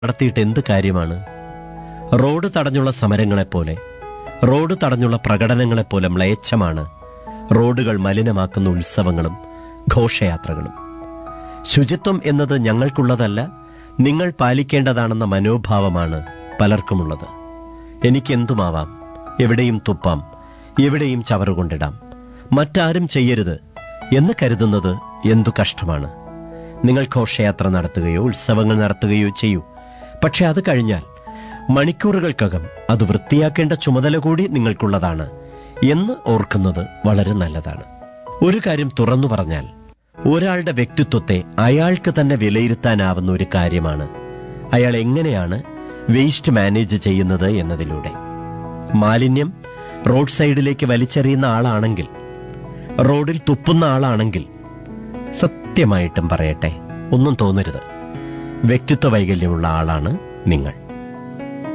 നടത്തിയിട്ട് എന്ത് കാര്യമാണ് റോഡ് തടഞ്ഞുള്ള സമരങ്ങളെപ്പോലെ റോഡ് തടഞ്ഞുള്ള പ്രകടനങ്ങളെപ്പോലെ മ്ലേച്ഛമാണ് റോഡുകൾ മലിനമാക്കുന്ന ഉത്സവങ്ങളും ഘോഷയാത്രകളും ശുചിത്വം എന്നത് ഞങ്ങൾക്കുള്ളതല്ല നിങ്ങൾ പാലിക്കേണ്ടതാണെന്ന മനോഭാവമാണ് പലർക്കുമുള്ളത് എനിക്കെന്തുമാവാം എവിടെയും തുപ്പാം എവിടെയും ചവറുകൊണ്ടിടാം മറ്റാരും ചെയ്യരുത് എന്ന് കരുതുന്നത് എന്തു കഷ്ടമാണ് നിങ്ങൾ ഘോഷയാത്ര നടത്തുകയോ ഉത്സവങ്ങൾ നടത്തുകയോ ചെയ്യൂ പക്ഷെ അത് കഴിഞ്ഞാൽ മണിക്കൂറുകൾക്കകം അത് വൃത്തിയാക്കേണ്ട ചുമതല കൂടി നിങ്ങൾക്കുള്ളതാണ് എന്ന് ഓർക്കുന്നത് വളരെ നല്ലതാണ് ഒരു കാര്യം തുറന്നു പറഞ്ഞാൽ ഒരാളുടെ വ്യക്തിത്വത്തെ അയാൾക്ക് തന്നെ വിലയിരുത്താനാവുന്ന ഒരു കാര്യമാണ് അയാൾ എങ്ങനെയാണ് വേസ്റ്റ് മാനേജ് ചെയ്യുന്നത് എന്നതിലൂടെ മാലിന്യം റോഡ് സൈഡിലേക്ക് വലിച്ചെറിയുന്ന ആളാണെങ്കിൽ റോഡിൽ തുപ്പുന്ന ആളാണെങ്കിൽ സത്യമായിട്ടും പറയട്ടെ ഒന്നും തോന്നരുത് വ്യക്തിത്വ വൈകല്യമുള്ള ആളാണ് നിങ്ങൾ